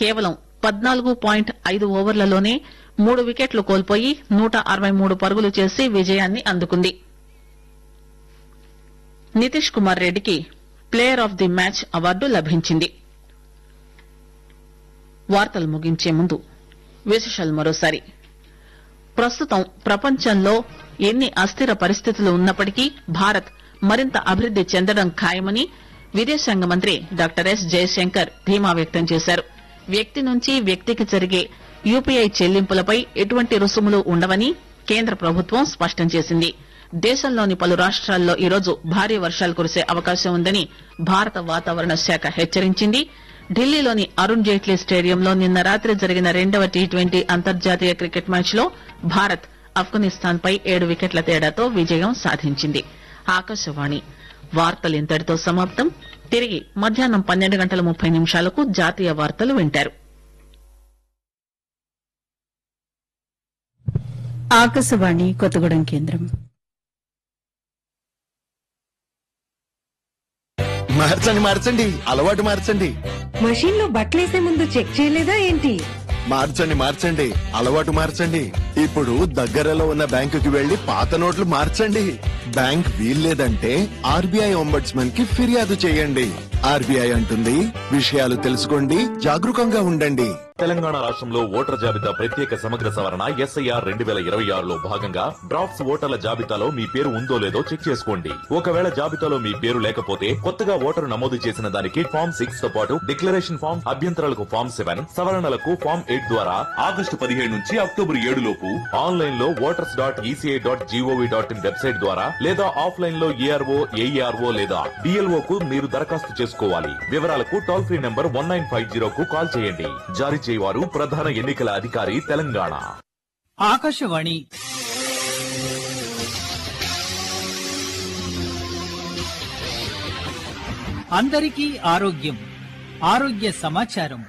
కేవలం పద్నాలుగు పాయింట్ ఐదు ఓవర్లలోనే మూడు వికెట్లు కోల్పోయి నూట అరవై మూడు పరుగులు చేసి విజయాన్ని అందుకుంది నితీష్ కుమార్ రెడ్డికి player of the match award లభించింది వార్తలు ముగించే ముందు విశేషాలు మరోసారి ప్రస్తుతం ప్రపంచంలో ఎన్ని అస్థిర పరిస్థితులు ఉన్నప్పటికీ భారత్ మరింత అభివృద్ది చెందడం ఖాయమని విదేశాంగ మంత్రి డాక్టర్ ఎస్ జయశంకర్ ధీమా వ్యక్తం చేశారు వ్యక్తి నుంచి వ్యక్తికి జరిగే యూపీఐ చెల్లింపులపై ఎటువంటి రుసుములు ఉండవని కేంద్ర ప్రభుత్వం స్పష్టం చేసింది దేశంలోని పలు రాష్ట్రాల్లో ఈరోజు భారీ వర్షాలు కురిసే అవకాశం ఉందని భారత వాతావరణ శాఖ హెచ్చరించింది ఢిల్లీలోని అరుణ్ జైట్లీ స్టేడియంలో నిన్న రాత్రి జరిగిన రెండవ టీ ట్వంటీ అంతర్జాతీయ క్రికెట్ మ్యాచ్ లో భారత్ ఆఫ్ఘనిస్తాన్ పై ఏడు వికెట్ల తేడాతో విజయం సాధించింది ఆకాశవాణి వార్తలు ఇంతటితో సమాప్తం తిరిగి మధ్యాహ్నం పన్నెండు గంటల ముప్పై నిమిషాలకు జాతీయ వార్తలు వింటారు ఆకాశవాణి కొత్తగూడెం కేంద్రం మార్చండి మార్చండి అలవాటు మార్చండి మషీన్ లో బట్టలేసే ముందు చెక్ చేయలేదా ఏంటి మార్చండి మార్చండి అలవాటు మార్చండి ఇప్పుడు దగ్గరలో ఉన్న బ్యాంకుకి వెళ్లి పాత నోట్లు మార్చండి బ్యాంక్ వీల్లేదంటే ఆర్బీఐ ఒంబడ్స్మన్ కి ఫిర్యాదు చేయండి ఆర్బీఐ అంటుంది విషయాలు తెలుసుకోండి జాగరూకంగా ఉండండి తెలంగాణ రాష్ట్రంలో ఓటర్ జాబితా ప్రత్యేక సమగ్ర సవరణ ఎస్ఐఆర్ రెండు వేల ఇరవై ఆరులో భాగంగా డ్రాఫ్ట్స్ ఓటర్ల జాబితాలో మీ పేరు ఉందో లేదో చెక్ చేసుకోండి ఒకవేళ జాబితాలో మీ పేరు లేకపోతే కొత్తగా ఓటరు నమోదు చేసిన దానికి ఫామ్ సిక్స్ తో పాటు డిక్లరేషన్ ఫామ్ అభ్యంతరాలకు ఫామ్ సెవెన్ సవరణలకు ఫామ్ ఎయిట్ ద్వారా ఆగస్టు పదిహేడు నుంచి అక్టోబర్ ఏడు లోపు ఆన్లైన్ లో voters dot E C I dot G O V dot in website ద్వారా లేదా ఆఫ్లైన్ లో ఏఆర్ఓ ఏఈఆర్ఓ లేదా డిఎల్ఓ కు మీరు దరఖాస్తు చేసుకోవాలి వివరాలకు toll free number one nine five zero కు కాల్ చేయండి జారీ చేయవారు ప్రధాన ఎన్నికల అధికారి తెలంగాణ ఆకాశవాణి అందరికీ ఆరోగ్యం ఆరోగ్య సమాచారం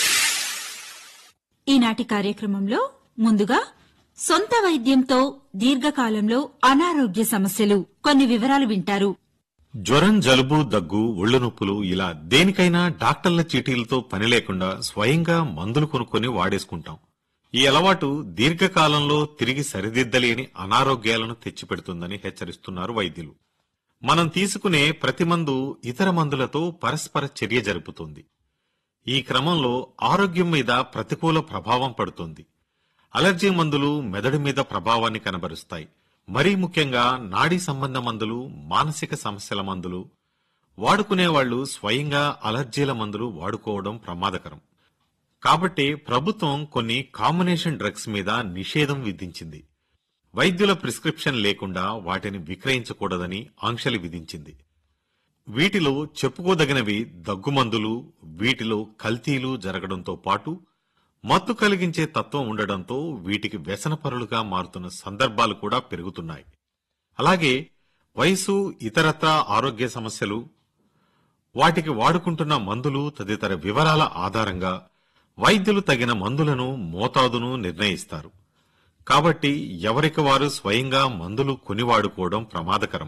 ఈనాటి కార్యక్రమంలో ముందుగా సొంత వైద్యంతో దీర్ఘకాలంలో అనారోగ్య సమస్యలు కొన్ని వివరాలు వింటారు జ్వరం జలుబు దగ్గు ఒళ్ళు నొప్పులు ఇలా దేనికైనా డాక్టర్ల చీటీలతో పని లేకుండా స్వయంగా మందులు కొనుక్కొని వాడేసుకుంటాం ఈ అలవాటు దీర్ఘకాలంలో తిరిగి సరిదిద్దలేని అనారోగ్యాలను తెచ్చిపెడుతుందని హెచ్చరిస్తున్నారు వైద్యులు మనం తీసుకునే ప్రతి మందు ఇతర మందులతో పరస్పర చర్య జరుపుతుంది ఈ క్రమంలో ఆరోగ్యం మీద ప్రతికూల ప్రభావం పడుతుంది అలర్జీ మందులు మెదడు మీద ప్రభావాన్ని కనబరుస్తాయి మరీ ముఖ్యంగా నాడీ సంబంధ మందులు మానసిక సమస్యల మందులు వాడుకునేవాళ్లు స్వయంగా అలర్జీల మందులు వాడుకోవడం ప్రమాదకరం కాబట్టి ప్రభుత్వం కొన్ని కాంబినేషన్ డ్రగ్స్ మీద నిషేధం విధించింది వైద్యుల ప్రిస్క్రిప్షన్ లేకుండా వాటిని విక్రయించకూడదని ఆంక్షలు విధించింది వీటిలో చెప్పుకోదగినవి దగ్గుమందులు వీటిలో కల్తీలు జరగడంతో పాటు మత్తు కలిగించే తత్వం ఉండడంతో వీటికి వ్యసనపరులుగా మారుతున్న సందర్భాలు కూడా పెరుగుతున్నాయి అలాగే వయసు ఇతరత్రా ఆరోగ్య సమస్యలు వాటికి వాడుకుంటున్న మందులు తదితర వివరాల ఆధారంగా వైద్యులు తగిన మందులను మోతాదును నిర్ణయిస్తారు కాబట్టి ఎవరికి వారు స్వయంగా మందులు కొని వాడుకోవడం ప్రమాదకరం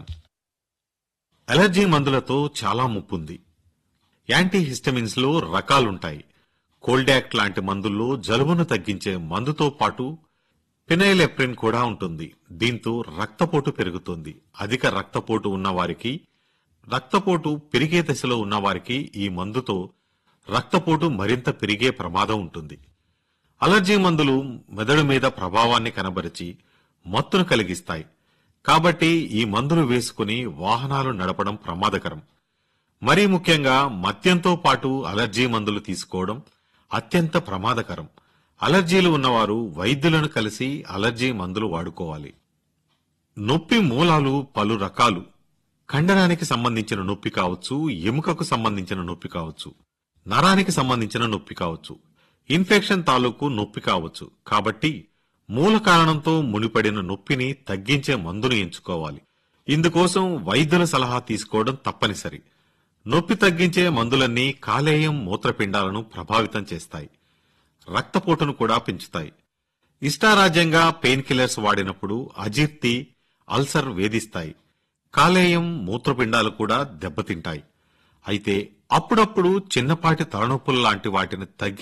అలర్జీ మందులతో చాలా ముప్పుంది యాంటీహిస్టమిన్స్ లో రకాలుంటాయి కోల్డాక్ లాంటి మందుల్లో జలుబును తగ్గించే మందుతో పాటు పినైలెప్రిన్ కూడా ఉంటుంది దీంతో రక్తపోటు పెరుగుతుంది అధిక రక్తపోటు ఉన్నవారికి రక్తపోటు పెరిగే దశలో ఉన్నవారికి ఈ మందుతో రక్తపోటు మరింత పెరిగే ప్రమాదం ఉంటుంది అలర్జీ మందులు మెదడు మీద ప్రభావాన్ని కనబరిచి మత్తును కలిగిస్తాయి కాబట్టి ఈ మందులు వేసుకుని వాహనాలు నడపడం ప్రమాదకరం మరీ ముఖ్యంగా మద్యంతో పాటు అలర్జీ మందులు తీసుకోవడం అత్యంత ప్రమాదకరం అలర్జీలు ఉన్నవారు వైద్యులను కలిసి అలర్జీ మందులు వాడుకోవాలి నొప్పి మూలాలు పలు రకాలు కండరానికి సంబంధించిన నొప్పి కావచ్చు ఎముకకు సంబంధించిన నొప్పి కావచ్చు నరానికి సంబంధించిన నొప్పి కావచ్చు ఇన్ఫెక్షన్ తాలూకు నొప్పి కావచ్చు కాబట్టి మూల కారణంతో మునిపడిన నొప్పిని తగ్గించే మందును ఎంచుకోవాలి ఇందుకోసం వైద్యుల సలహా తీసుకోవడం తప్పనిసరి నొప్పి తగ్గించే మందులన్నీ కాలేయం మూత్రపిండాలను ప్రభావితం చేస్తాయి రక్తపోటును కూడా పెంచుతాయి ఇష్టారాజ్యంగా పెయిన్ కిల్లర్స్ వాడినప్పుడు అజీర్తి అల్సర్ వేధిస్తాయి కాలేయం మూత్రపిండాలు కూడా దెబ్బతింటాయి అయితే అప్పుడప్పుడు చిన్నపాటి తలనొప్పులు లాంటి వాటిని తగ్గి